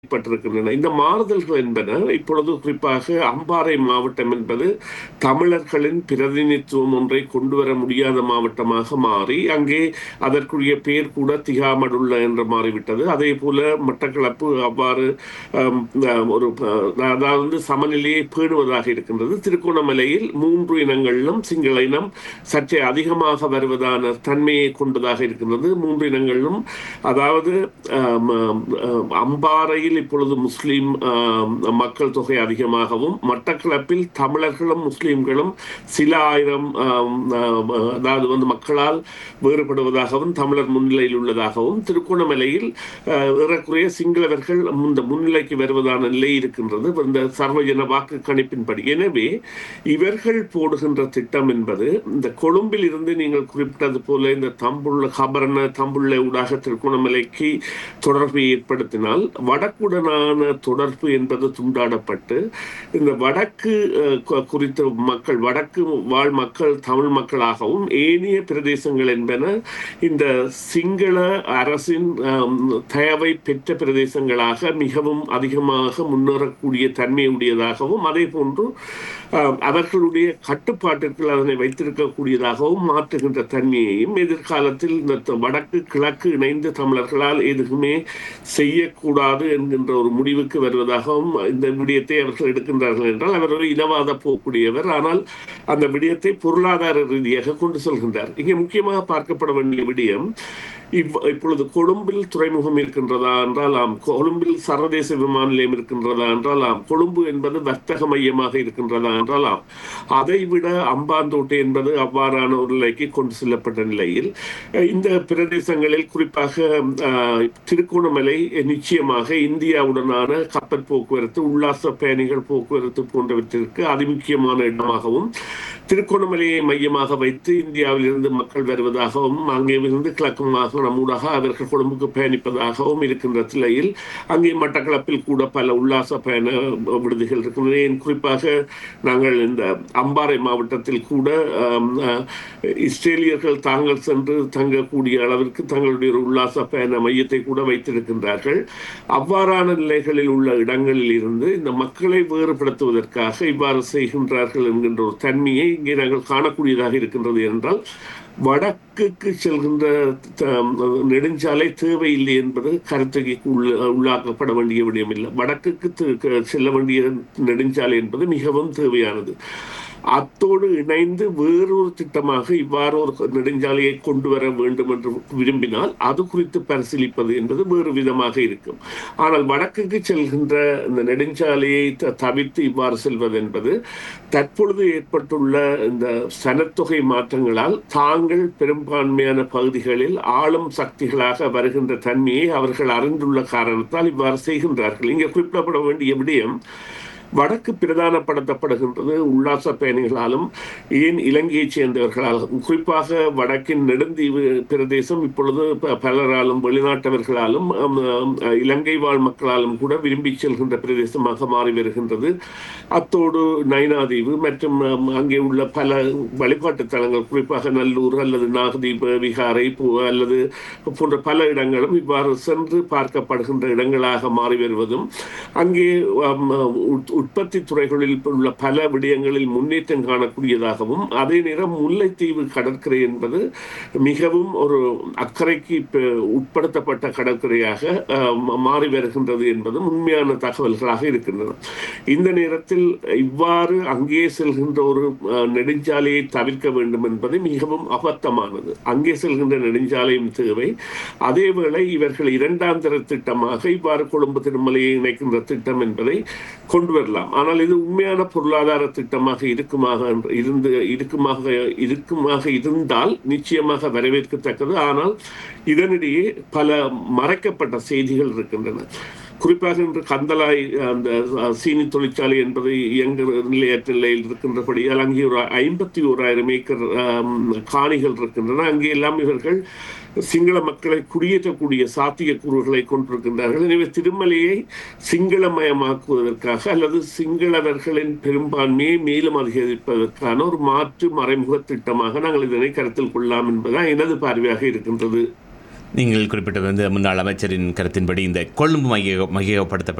ஏற்பட்டிருக்கின்றன இந்த மாறுதல்கள் என்பன இப்பொழுது குறிப்பாக அம்பாறை மாவட்டம் என்பது தமிழர்களின் பிரதிநிதித்துவம் ஒன்றை கொண்டு வர முடியாத மாவட்டமாக மாறி அங்கே அதற்குரிய பெயர் கூட திகாமடுள்ள என்று மாறிவிட்டது அதே போல மட்டக்களப்பு அவ்வாறு ஆம், ஆம், ஒரு அஹ், அதாவது சமநிலையை பேணுவதாக இருக்கின்றது திருகோணமலையில் மூன்று இனங்களிலும் சிங்கள இனம் சற்றே அதிகமாக வருவதான தன்மையை கொண்டதாக இருக்கின்றது மூன்று இனங்களிலும் அதாவது ஆம், ஆம், ஆம், அம்பாறையில் இப்பொழுது முஸ்லிம் ஆம், மக்கள் தொகை அதிகமாகவும் மட்டக்களப்பில் தமிழர்களும் முஸ்லிம்களும் சில ஆயிரம் ஆம், ஆம், அதாவது வந்து மக்களால் வேறுபடுவதாகவும் தமிழர் முன்னிலையில் உள்ளதாகவும் திருகோணமலையில் அஹ், ஏறக்குறைய சிங்களவர்கள் இந்த முன்னிலைக்கு வருவதான நிலை இருக்கின்றது இந்த சர்வஜன வாக்கு கணிப்பின்படி எனவே இவர்கள் போடுகின்ற திட்டம் என்பது இந்த கொழும்பில் இருந்து நீங்கள் குறிப்பிட்டது போல இந்த தம்புள்ள கபரண தம்புள்ள ஊடாக திருகோணமலைக்கு தொடர்பை ஏற்படுத்தினால் வடக்குடனான தொடர்பு என்பது துண்டாடப்பட்டு இந்த வடக்கு அஹ், கு- குறித்த மக்கள் வடக்கு வாழ் மக்கள் தமிழ் மக்களாகவும் ஏனைய பிரதேசங்கள் என்பன இந்த சிங்கள அரசின் ஆம், தயவை பெற்ற பிரதேசங்களாக மிகவும் அதிகமாக முன்னேறக்கூடிய தன்மையுடையதாகவும் அதே போன்று ஆம், அவர்களுடைய கட்டுப்பாட்டிற்குள் அதனை வைத்திருக்கக்கூடியதாகவும் மாற்றுகின்ற தன்மையையும் எதிர்காலத்தில் இந்த த- வடக்கு கிழக்கு இணைந்து தமிழர்களால் எதுவுமே செய்யக்கூடாது என்கின்ற ஒரு முடிவுக்கு வருவதாகவும் இந்த விடயத்தை அவர்கள் எடுக்கின்றார்கள் என்றால் அவர் ஒரு இனவாத போக்கூடியவர் ஆனால் அந்த விடயத்தை பொருளாதார ரீதியாக கொண்டு செல்கின்றார் இங்கே முக்கியமாக பார்க்கப்பட வேண்டிய விடயம் இவ் இப்பொழுது கொழும்பில் துறைமுகம் இருக்கின்றதா என்றால் ஆம் கொழும்பில் சர்வதேச விமான நிலையம் இருக்கின்றதா என்றால் ஆம் கொழும்பு என்பது வர்த்தக மையமாக இருக்கின்றதா என்றால் ஆம் அதை விட அம்பாந்தோட்டை என்பது அவ்வாறான ஒரு நிலைக்கு கொண்டு செல்லப்பட்ட நிலையில் அஹ், இந்த பிரதேசங்களில் குறிப்பாக அஹ், திருகோணமலை நிச்சயமாக இந்தியாவுடனான கப்பல் போக்குவரத்து உல்லாச பயணிகள் போக்குவரத்து போன்றவற்றிற்கு அதிமுக்கியமான இடமாகவும் திருகோணமலையை மையமாக வைத்து இந்தியாவில் இருந்து மக்கள் வருவதாகவும் அங்கே இருந்து கிழக்கு மாகாணம் ஊடாக அவர்கள் கொழும்புக்கு பயணிப்பதாகவும் இருக்கின்ற நிலையில் அங்கே மட்டக்களப்பில் கூட பல உல்லாச பயண விடுதிகள் இருக்கின்றன ஏன் குறிப்பாக நாங்கள் இந்த அம்பாறை மாவட்டத்தில் கூட ஆம், அஹ், இஸ்ரேலியர்கள் தாங்கள் சென்று தங்கக்கூடிய அளவிற்கு தங்களுடைய ஒரு உல்லாச பயண மையத்தை கூட வைத்திருக்கின்றார்கள் அவ்வாறான நிலைகளில் உள்ள இடங்களில் இருந்து இந்த மக்களை வேறுபடுத்துவதற்காக இவ்வாறு செய்கின்றார்கள் என்கின்ற ஒரு தன்மையை இங்கே நாங்கள் காணக்கூடியதாக இருக்கின்றது என்றால் வடக்குக்கு செல்கின்ற த- நெடுஞ்சாலை தேவையில்லை என்பது கருத்துக்கு உள்ள உள்ளாக்கப்பட வேண்டிய விடயம் இல்லை வடக்குக்கு து- க- செல்ல வேண்டிய நெடுஞ்சாலை என்பது மிகவும் தேவையானது அத்தோடு இணைந்து வேறொரு திட்டமாக இவ்வாறு ஒரு நெடுஞ்சாலையை கொண்டு வர வேண்டும் என்று விரும்பினால் அது குறித்து பரிசீலிப்பது என்பது வேறு விதமாக இருக்கும் ஆனால் வடக்குக்கு செல்கின்ற இந்த நெடுஞ்சாலையை த- தவிர்த்து இவ்வாறு செல்வது என்பது தற்பொழுது ஏற்பட்டுள்ள இந்த சனத்தொகை மாற்றங்களால் தாங்கள் பெரும்பான்மையான பகுதிகளில் ஆளும் சக்திகளாக வருகின்ற தன்மையை அவர்கள் அறிந்துள்ள காரணத்தால் இவ்வாறு செய்கின்றார்கள் இங்கே குறிப்பிடப்பட வேண்டிய விடயம் வடக்கு பிரதானப்படுத்தப்படுகின்றது உல்லாச பயணிகளாலும் ஏன் இலங்கையைச் சேர்ந்தவர்களாலும் குறிப்பாக வடக்கின் நெடுந்தீவு பிரதேசம் இப்பொழுது ப- பலராலும் வெளிநாட்டவர்களாலும் ஆம், ஆம், இலங்கை வாழ் மக்களாலும் கூட விரும்பி செல்கின்ற பிரதேசமாக மாறி வருகின்றது அத்தோடு நைனாதீவு மற்றும் ஆம், அங்கே உள்ள பல வழிபாட்டு தலங்கள் குறிப்பாக நல்லூர் அல்லது நாகதீப விகாரை பு- அல்லது போன்ற பல இடங்களும் இவ்வாறு சென்று பார்க்கப்படுகின்ற இடங்களாக மாறி வருவதும் அங்கே ஆம், உட்- உற்பத்தி துறைகளில் உள்ள பல விடயங்களில் முன்னேற்றம் காணக்கூடியதாகவும் அதே நேரம் முல்லைத்தீவு கடற்கரை என்பது மிகவும் ஒரு அக்கறைக்கு இப்ப உட்படுத்தப்பட்ட கடற்கரையாக ஆம், மாறி வருகின்றது என்பதும் உண்மையான தகவல்களாக இருக்கின்றன இந்த நேரத்தில் இவ்வாறு அங்கே செல்கின்ற ஒரு அஹ், நெடுஞ்சாலையை தவிர்க்க வேண்டும் என்பது மிகவும் அபத்தமானது அங்கே செல்கின்ற நெடுஞ்சாலையும் தேவை அதேவேளை இவர்கள் இரண்டாம் தர திட்டமாக இவ்வாறு கொழும்பு திருமலையை இணைக்கின்ற திட்டம் என்பதை கொண்டு வரலாம் ஆனால் இது உண்மையான பொருளாதார திட்டமாக இருக்குமாக என்று- இருந்து இருக்குமாக இருக்குமாக இருந்தால் நிச்சயமாக வரவேற்கத்தக்கது ஆனால் இதனிடையே பல மறைக்கப்பட்ட செய்திகள் இருக்கின்றன குறிப்பாக இன்று கந்தலாய் அந்த அஹ், சீனி தொழிற்சாலை என்பது இயங்க நிலையற்ற நிலையில் இருக்கின்றபடியால் அங்கே ஒரு ஐம்பத்தி ஓராயிரம் ஏக்கர் ஆம், காணிகள் இருக்கின்றன அங்கே எல்லாம் இவர்கள் சிங்கள மக்களை குடியேற்றக்கூடிய சாத்தியக்கூறுகளை கொண்டிருக்கின்றார்கள் எனவே திருமலையை சிங்களமயமாக்குவதற்காக அல்லது சிங்களவர்களின் பெரும்பான்மையை மேலும் அதிகரிப்பதற்கான ஒரு மாற்று மறைமுக திட்டமாக நாங்கள் இதனை கருத்தில் கொள்ளலாம் என்பதுதான் எனது பார்வையாக இருக்கின்றது நீங்கள் குறிப்பிட்ட வந்து முன்னாள் அமைச்சரின் கருத்தின்படி இந்த கொழும்பு மைய மையப்படுத்தப்பட்ட